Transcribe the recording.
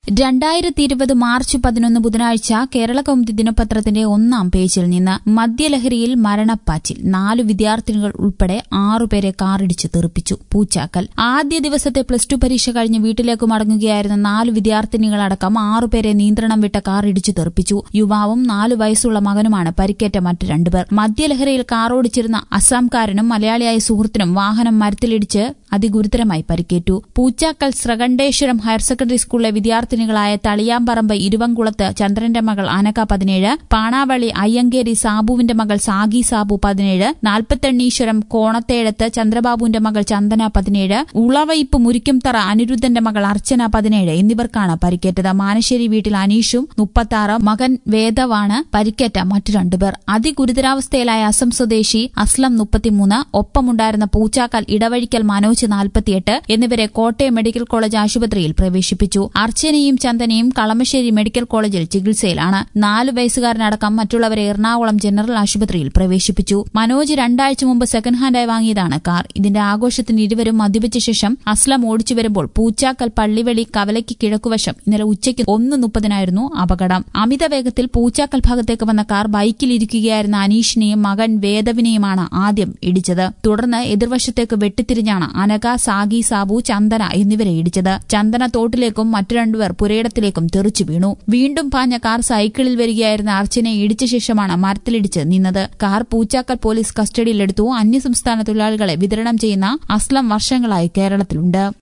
രണ്ടായിരത്തി ഇരുപത് മാർച്ച് പതിനൊന്ന് ബുധനാഴ്ച കേരള കൗമുദി ദിനപത്രത്തിന്റെ ഒന്നാം പേജിൽ നിന്ന് മദ്യലഹരിയിൽ മരണപ്പാച്ചിൽ നാലു വിദ്യാർത്ഥിനികൾ ഉൾപ്പെടെ ആറുപേരെ കാറിടിച്ച് തെറിപ്പിച്ചു പൂച്ചാക്കൽ ആദ്യ ദിവസത്തെ പ്ലസ് ടു പരീക്ഷ കഴിഞ്ഞ് വീട്ടിലേക്ക് മടങ്ങുകയായിരുന്ന നാലു വിദ്യാർത്ഥിനികളടക്കം ആറുപേരെ നിയന്ത്രണം വിട്ട കാർ ഇടിച്ചു തെറിപ്പിച്ചു യുവാവും നാലു വയസ്സുള്ള മകനുമാണ് പരിക്കേറ്റ മറ്റ് രണ്ടുപേർ മദ്യലഹരിയിൽ കാർ ഓടിച്ചിരുന്ന അസാംകാരനും മലയാളിയായ സുഹൃത്തിനും വാഹനം മരത്തിലിടിച്ച് അതിഗുരുതരമായി പരിക്കേറ്റു പൂച്ചാക്കൽ സ്രകണ്ഠേശ്വരം ഹയർ സെക്കൻഡറി സ്കൂളിലെ വിദ്യാർത്ഥിനികളായ തളിയാമ്പറമ്പ് ഇരുവങ്കുളത്ത് ചന്ദ്രന്റെ മകൾ അനക പതിനേഴ് പാണാവളി അയ്യങ്കേരി സാബുവിന്റെ മകൾ സാഗി സാബു പതിനേഴ് നാൽപ്പത്തെണ്ണീശ്വരം കോണത്തേഴത്ത് ചന്ദ്രബാബുവിന്റെ മകൾ ചന്ദന പതിനേഴ് ഉളവയിപ്പ് മുരിക്കുംതറ അനിരുദ്ധന്റെ മകൾ അർച്ചന പതിനേഴ് എന്നിവർക്കാണ് പരിക്കേറ്റത് മാനശ്ശേരി വീട്ടിൽ അനീഷും മുപ്പത്താറ് മകൻ വേദവാണ് പരിക്കേറ്റ മറ്റു രണ്ടുപേർ അതിഗുരുതരാവസ്ഥയിലായ അസം സ്വദേശി അസ്ലം മുപ്പത്തിമൂന്ന് ഒപ്പമുണ്ടായിരുന്ന പൂച്ചാക്കൽ ഇടവഴിക്കൽ മനോജ് നാൽപ്പത്തിയെട്ട് എന്നിവരെ കോട്ടയം മെഡിക്കൽ കോളേജ് ആശുപത്രിയിൽ പ്രവേശിപ്പിച്ചു അർച്ചനയും ചന്ദനയും കളമശ്ശേരി മെഡിക്കൽ കോളേജിൽ ചികിത്സയിലാണ് നാല് വയസ്സുകാരനടക്കം മറ്റുള്ളവരെ എറണാകുളം ജനറൽ ആശുപത്രിയിൽ പ്രവേശിപ്പിച്ചു മനോജ് രണ്ടാഴ്ച മുമ്പ് സെക്കൻഡ് ഹാൻഡായി വാങ്ങിയതാണ് കാർ ഇതിന്റെ ആഘോഷത്തിന് ഇരുവരും മദ്യപിച്ച ശേഷം അസ്ലം ഓടിച്ചു വരുമ്പോൾ പൂച്ചാക്കൽ പള്ളിവെളി കവലയ്ക്ക് കിഴക്കുവശം ഇന്നലെ ഉച്ചയ്ക്ക് ഒന്ന് മുപ്പതിനായിരുന്നു അപകടം അമിത വേഗത്തിൽ പൂച്ചാക്കൽ ഭാഗത്തേക്ക് വന്ന കാർ ബൈക്കിലിരിക്കുകയായിരുന്ന അനീഷിനെയും മകൻ വേദവിനെയുമാണ് ആദ്യം ഇടിച്ചത് തുടർന്ന് എതിർവശത്തേക്ക് വെട്ടിത്തിരിഞ്ഞാണ് അനക സാഗി സാബു ചന്ദന എന്നിവരെ ഇടിച്ചത് ചന്ദന തോട്ടിലേക്കും മറ്റു രണ്ടുപേർ പുരയിടത്തിലേക്കും തെറിച്ചു വീണു വീണ്ടും പാഞ്ഞ കാർ സൈക്കിളിൽ വരികയായിരുന്ന അർച്ചനയെ ഇടിച്ച ശേഷമാണ് മരത്തിലിടിച്ച് നിന്നത് കാർ പൂച്ചാക്കൽ പോലീസ് കസ്റ്റഡിയിലെടുത്തു അന്യസംസ്ഥാന തൊഴിലാളികളെ വിതരണം ചെയ്യുന്ന അസ്ലം വർഷങ്ങളായി കേരളത്തിലുണ്ട്